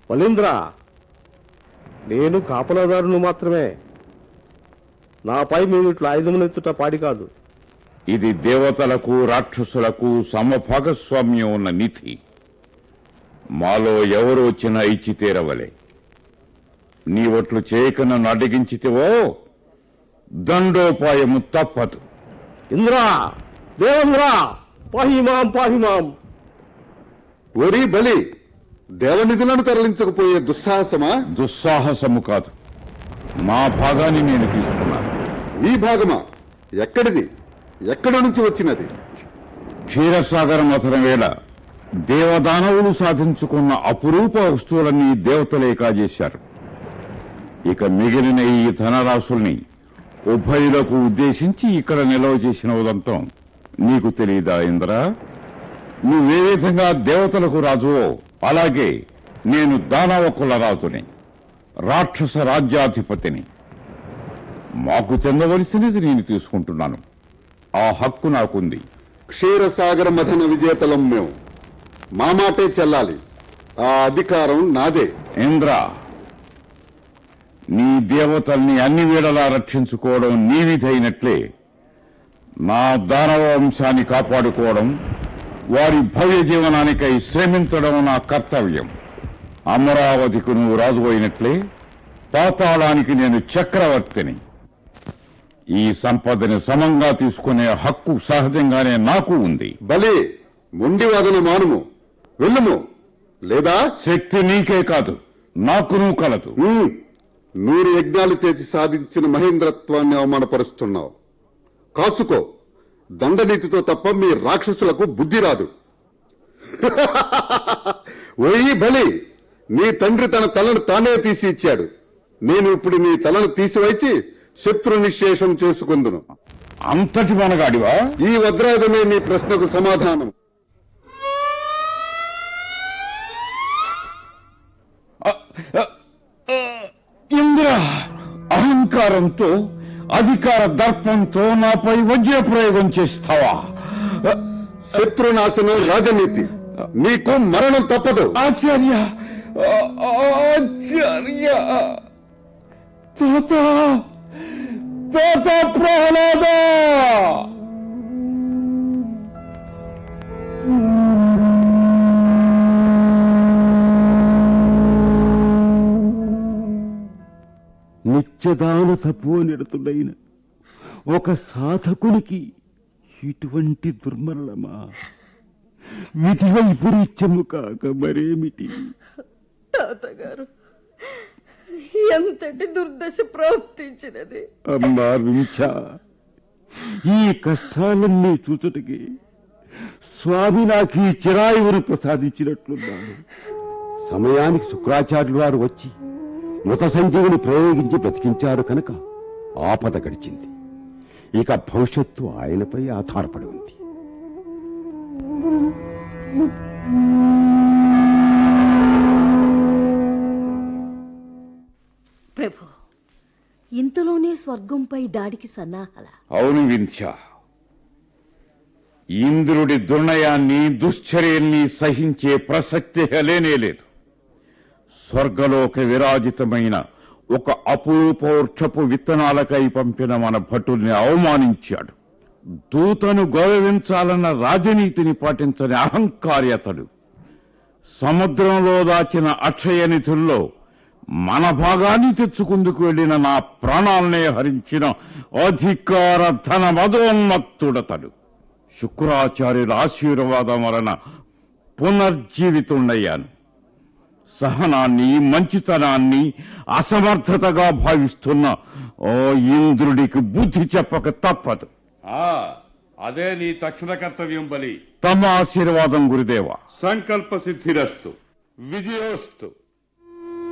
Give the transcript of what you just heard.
మలీంద్ర నేను కాపలాదారును మాత్రమే నాపై మీరు ఇట్లా ఆయుధమునెత్తుట పాడి కాదు ఇది దేవతలకు రాక్షసులకు సమభాగస్వామ్యం ఉన్న నిధి మాలో ఎవరు వచ్చినా ఇచ్చి తీరవలే నీ ఒట్లు చేయక నన్ను అడ్డగించితివో దండోపాయము తప్పదు ఇంద్రా దేవేంద్రా పాహిమాం పాహిమాం ఒరి బలి దేవనిధులను తరలించకపోయే దుస్సాహసమా దుస్సాహసము కాదు మా భాగాన్ని నేను తీసుకున్నాను నీ భాగమా ఎక్కడిది ఎక్కడ నుంచి వచ్చినది క్షీరసాగర మథనం వేళ దేవదానవులు సాధించుకున్న అపురూప వస్తువులన్నీ దేవతలే కాజేశారు ఇక మిగిలిన ఈ ధనరాశుల్ని ఉభయులకు ఉద్దేశించి ఇక్కడ నిల్వ చేసిన ఉదంతం నీకు తెలియదా ఇంద్ర నువ్వే విధంగా దేవతలకు రాజువో అలాగే నేను దానవ కుల రాజుని రాక్షస రాజ్యాధిపతిని మాకు చెందవలసినది నేను తీసుకుంటున్నాను ఆ హక్కు నాకుంది క్షీరసాగర మథన విజేతలం మేము మా మాటే చెల్లాలి ఆ అధికారం నాదే ఇంద్ర నీ దేవతల్ని అన్ని వేళలా రక్షించుకోవడం నీ విధైనట్లే నా దానవ వంశాన్ని కాపాడుకోవడం వారి భవ్య జీవనానికై శ్రమించడం నా కర్తవ్యం అమరావతికి నువ్వు రాజు అయినట్లే పాతాళానికి నేను చక్రవర్తిని ఈ సంపదని సమంగా తీసుకునే హక్కు సహజంగానే నాకు ఉంది బలి మొండి వాదన మానుము వెళ్ళుము లేదా శక్తి నీకే కాదు నాకును కలదు ఉమ్, నూరు యజ్ఞాలు చేసి సాధించిన మహేంద్రత్వాన్ని అవమానపరుస్తున్నావు కాసుకో దండనీతితో తప్ప మీ రాక్షసులకు బుద్ధి రాదు ఓయి బలి నీ తండ్రి తన తలను తానే తీసి ఇచ్చాడు నేను ఇప్పుడు నీ తలను తీసివైచి శత్రు నిశ్శేషం చేసుకుందును అంతటి మనగాడివా ఈ వజ్రాయుధమే నీ ప్రశ్నకు సమాధానం ఇంద్ర అహంకారంతో అధికార దర్పంతో నాపై వజ్ర ప్రయోగం చేస్తావా శత్రునాశనం రాజనీతి నీకు మరణం తప్పదు ఆచార్య ఆచార్య తాత తాత ప్రహ్లాద నిత్యదాన తపోనిరతుడైన ఒక సాధకునికి ఇటువంటి దుర్మరణమా విధి వైపరీత్యము కాక మరేమిటి తాతగారు ఎంతటి దుర్దశ ప్రవర్తించినది అమ్మా వింఛ ఈ కష్టాలన్నీ చూచుటకి స్వామి నాకు ఈ చిరాయువును ప్రసాదించినట్లున్నాడు సమయానికి శుక్రాచార్యులు వారు వచ్చి మృత సంజీవిని ప్రయోగించి బ్రతికించారు కనుక ఆపద గడిచింది ఇక భవిష్యత్తు ఆయనపై ఆధారపడి ఉంది ప్రభు ఇంతలోనే స్వర్గంపై దాడికి సన్నాహల అవును వింధ్య ఇంద్రుడి దుర్నయాన్ని దుశ్చర్యల్ని సహించే ప్రసక్తి లేనే లేదు స్వర్గలోక విరాజితమైన ఒక అపూర్వ వృక్షపు విత్తనాలకై పంపిన మన భటుల్ని అవమానించాడు దూతను గౌరవించాలన్న రాజనీతిని పాటించని అహంకారి అతడు సముద్రంలో దాచిన అక్షయ నిధుల్లో మన భాగాన్ని తెచ్చుకుందుకు వెళ్లిన నా ప్రాణాలనే హరించిన అధికార ధన మదోన్మత్తుడతడు శుక్రాచార్యుల ఆశీర్వాదం వలన పునర్జీవితుండయ్యాను సహనాన్ని మంచితనాన్ని అసమర్థతగా భావిస్తున్న ఓ ఇంద్రుడికి బుద్ధి చెప్పక తప్పదు అదే నీ తక్షణ కర్తవ్యం బలి తమ ఆశీర్వాదం గురుదేవా సంకల్ప సిద్ధిరస్తు విజయోస్తు